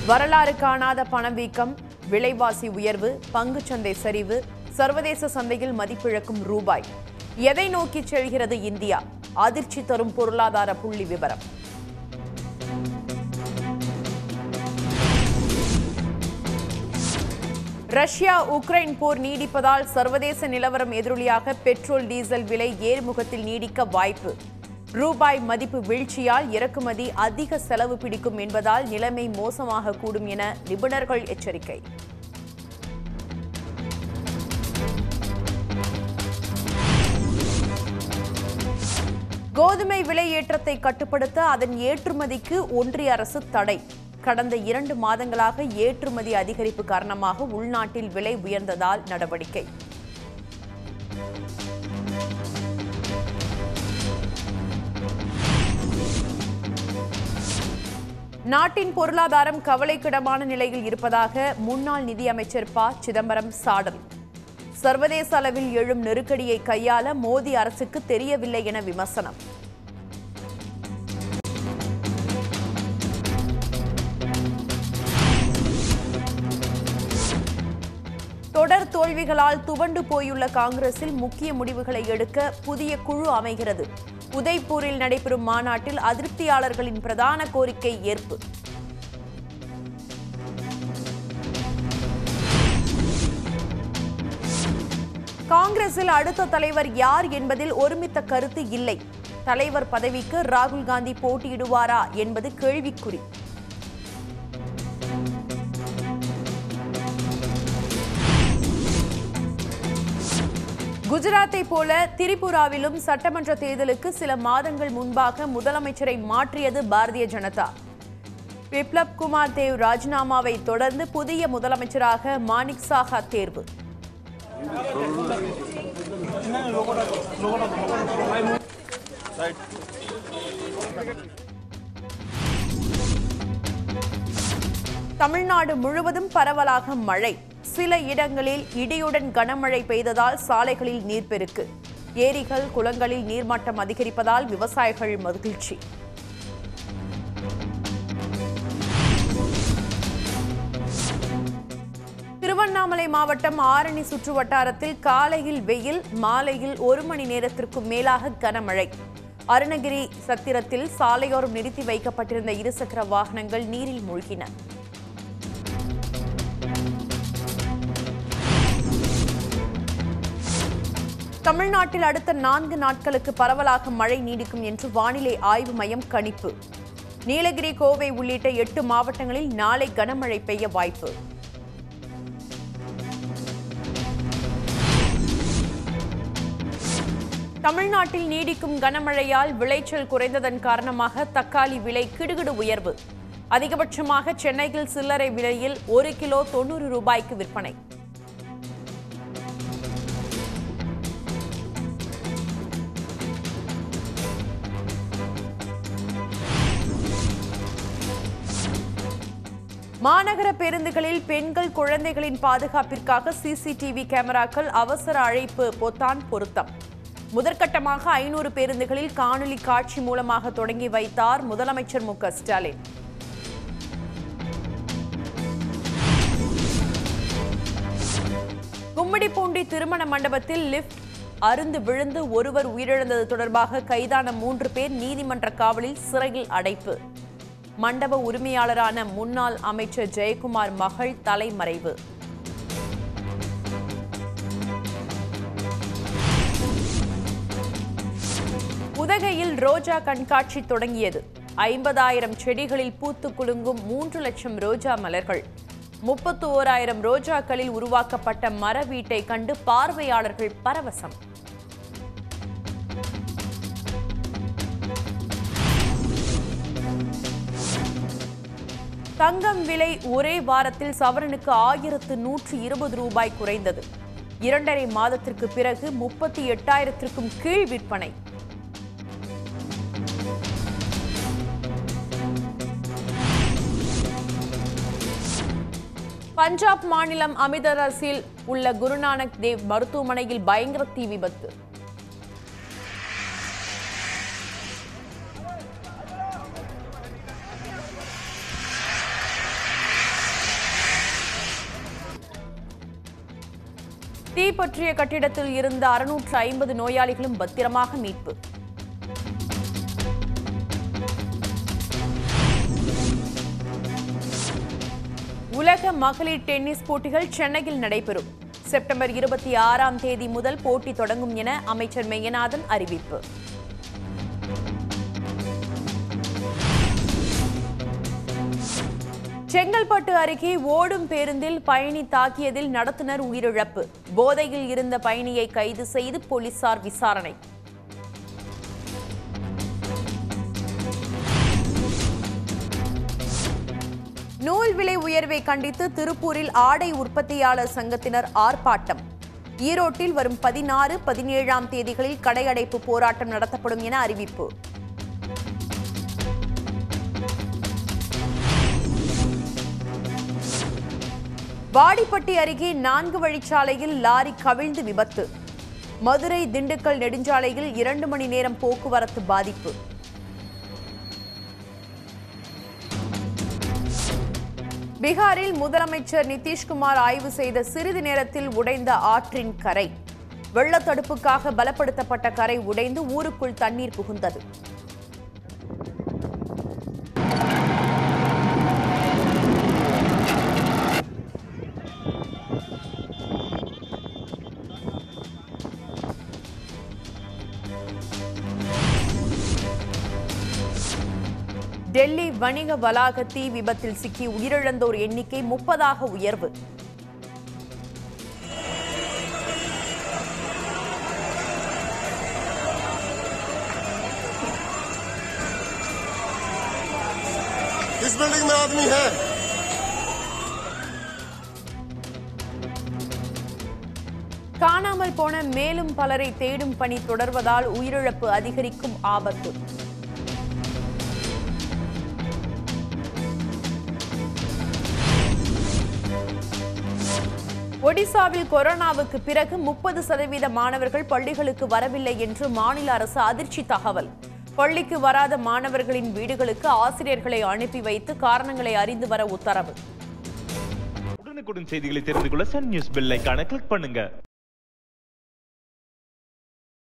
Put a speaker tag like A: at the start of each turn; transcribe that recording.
A: வரலாறு காணாத பணவீக்கம் விலைவாசி உயர்வு பங்குச்சந்தை சரிவு சர்வதேச சந்தையில் மதிப்பிழக்கும் ரூபாய் எதை நோக்கி செல்கிறது இந்தியா அதிர்ச்சி தரும் பொருளாதார புள்ளி விவரம் ரஷ்யா உக்ரைன் போர் நீடிப்பதால் சர்வதேச நிலவரம் எதிரொலியாக பெட்ரோல் டீசல் விலை ஏறுமுகத்தில் நீடிக்க வாய்ப்பு ரூபாய் மதிப்பு வீழ்ச்சியால் இறக்குமதி அதிக செலவு பிடிக்கும் என்பதால் நிலைமை மோசமாக கூடும் என நிபுணர்கள் எச்சரிக்கை கோதுமை விலை ஏற்றத்தை கட்டுப்படுத்த அதன் ஏற்றுமதிக்கு ஒன்றிய அரசு தடை கடந்த இரண்டு மாதங்களாக ஏற்றுமதி அதிகரிப்பு காரணமாக உள்நாட்டில் விலை உயர்ந்ததால் நடவடிக்கை நாட்டின் பொருளாதாரம் கவலைக்கிடமான நிலையில் இருப்பதாக முன்னாள் நிதியமைச்சர் ப சிதம்பரம் சாடல் சர்வதேச அளவில் எழும் நெருக்கடியை கையாள மோடி அரசுக்கு தெரியவில்லை என விமர்சனம் தொடர் தோல்விகளால் துவண்டு போயுள்ள காங்கிரஸில் முக்கிய முடிவுகளை எடுக்க புதிய குழு அமைகிறது உதய்பூரில் நடைபெறும் மாநாட்டில் அதிருப்தியாளர்களின் பிரதான கோரிக்கை ஏற்பு காங்கிரஸில் அடுத்த தலைவர் யார் என்பதில் ஒருமித்த கருத்து இல்லை தலைவர் பதவிக்கு ராகுல் காந்தி போட்டியிடுவாரா என்பது கேள்விக்குறி குஜராத்தை போல திரிபுராவிலும் சட்டமன்ற தேர்தலுக்கு சில மாதங்கள் முன்பாக முதலமைச்சரை மாற்றியது பாரதிய ஜனதா பிப்ளப் குமார் தேவ் ராஜினாமாவை தொடர்ந்து புதிய முதலமைச்சராக மாணிக் சாஹா தேர்வு தமிழ்நாடு முழுவதும் பரவலாக மழை சில இடங்களில் இடியுடன் கனமழை பெய்ததால் சாலைகளில் நீர்ப்பெருக்கு ஏரிகள் குளங்களில் நீர்மட்டம் அதிகரிப்பதால் விவசாயிகள் மகிழ்ச்சி திருவண்ணாமலை மாவட்டம் ஆரணி சுற்று வட்டாரத்தில் காலையில் வெயில் மாலையில் ஒரு மணி நேரத்திற்கும் மேலாக கனமழை அருணகிரி சத்திரத்தில் சாலையோரம் நிறுத்தி வைக்கப்பட்டிருந்த இருசக்கர வாகனங்கள் நீரில் மூழ்கின தமிழ்நாட்டில் அடுத்த நான்கு நாட்களுக்கு பரவலாக மழை நீடிக்கும் என்று வானிலை ஆய்வு மையம் கணிப்பு நீலகிரி கோவை உள்ளிட்ட எட்டு மாவட்டங்களில் நாளை கனமழை பெய்ய வாய்ப்பு தமிழ்நாட்டில் நீடிக்கும் கனமழையால் விளைச்சல் குறைந்ததன் காரணமாக தக்காளி விலை கிடுகிடு உயர்வு அதிகபட்சமாக சென்னையில் சில்லறை விலையில் ஒரு கிலோ தொண்ணூறு ரூபாய்க்கு விற்பனை மாநகர பேருந்துகளில் பெண்கள் குழந்தைகளின் பாதுகாப்பிற்காக சிசிடிவி கேமராக்கள் அவசர அழைப்பு பொத்தான் பொருத்தம் முதற்கட்டமாக ஐநூறு பேருந்துகளில் காணொலி காட்சி மூலமாக தொடங்கி வைத்தார் முதலமைச்சர் மு க ஸ்டாலின் கும்மிடிப்பூண்டி திருமண மண்டபத்தில் லிப்ட் அருந்து விழுந்து ஒருவர் உயிரிழந்தது தொடர்பாக கைதான மூன்று பேர் நீதிமன்ற காவலில் சிறையில் அடைப்பு மண்டப உரிமையாளரான முன்னாள் அமைச்சர் ஜெயக்குமார் மகள் தலைமறைவு உதகையில் ரோஜா கண்காட்சி தொடங்கியது ஐம்பதாயிரம் செடிகளில் பூத்து குலுங்கும் மூன்று லட்சம் ரோஜா மலர்கள் முப்பத்து ஓராயிரம் ரோஜாக்களில் உருவாக்கப்பட்ட மர வீட்டை கண்டு பார்வையாளர்கள் பரவசம் தங்கம் விலை ஒரே வாரத்தில் சவரனுக்கு ஆயிரத்து நூற்று இருபது ரூபாய் குறைந்தது இரண்டரை மாதத்திற்கு பிறகு முப்பத்தி எட்டாயிரத்திற்கும் கீழ் விற்பனை பஞ்சாப் மாநிலம் அமிர்தசரஸில் உள்ள குருநானக் தேவ் மருத்துவமனையில் பயங்கர தீ விபத்து பற்றிய கட்டிடத்தில் இருந்த அறுநூற்று ஐம்பது நோயாளிகளும் பத்திரமாக மீட்பு உலக மகளிர் டென்னிஸ் போட்டிகள் சென்னையில் நடைபெறும் செப்டம்பர் இருபத்தி ஆறாம் தேதி முதல் போட்டி தொடங்கும் என அமைச்சர் மெய்யநாதன் அறிவிப்பு செங்கல்பட்டு அருகே ஓடும் பேருந்தில் பயணி தாக்கியதில் நடத்துனர் உயிரிழப்பு போதையில் இருந்த பயணியை கைது செய்து போலீசார் விசாரணை நூல் விலை உயர்வை கண்டித்து திருப்பூரில் ஆடை உற்பத்தியாளர் சங்கத்தினர் ஆர்ப்பாட்டம் ஈரோட்டில் வரும் பதினாறு பதினேழாம் தேதிகளில் கடையடைப்பு போராட்டம் நடத்தப்படும் என அறிவிப்பு வாடிப்பட்டி அருகே நான்கு வழிச்சாலையில் லாரி கவிழ்ந்து விபத்து மதுரை திண்டுக்கல் நெடுஞ்சாலையில் இரண்டு மணி நேரம் போக்குவரத்து பாதிப்பு பீகாரில் முதலமைச்சர் நிதிஷ்குமார் ஆய்வு செய்த சிறிது நேரத்தில் உடைந்த ஆற்றின் கரை வெள்ளத்தடுப்புக்காக பலப்படுத்தப்பட்ட கரை உடைந்து ஊருக்குள் தண்ணீர் புகுந்தது டெல்லி வணிக வளாக தீ விபத்தில் சிக்கி உயிரிழந்தோர் எண்ணிக்கை முப்பதாக உயர்வு
B: इस बिल्डिंग में आदमी है
A: காணாமல் போன மேலும் பலரை தேடும் பணி தொடர்வதால் உயிரிழப்பு அதிகரிக்கும் ஆபத்து ஒடிசாவில் கொரோனாவுக்கு பிறகு முப்பது சதவீத மாணவர்கள் பள்ளிகளுக்கு வரவில்லை என்று மாநில அரசு அதிர்ச்சி தகவல் பள்ளிக்கு வராத மாணவர்களின் வீடுகளுக்கு ஆசிரியர்களை அனுப்பி வைத்து காரணங்களை அறிந்து வர உத்தரவு
C: உடனுக்குடன் செய்திகளை தெரிந்து கொள்ள சன் நியூஸ் பெல் ஐகானை கிளிக் பண்ணுங்க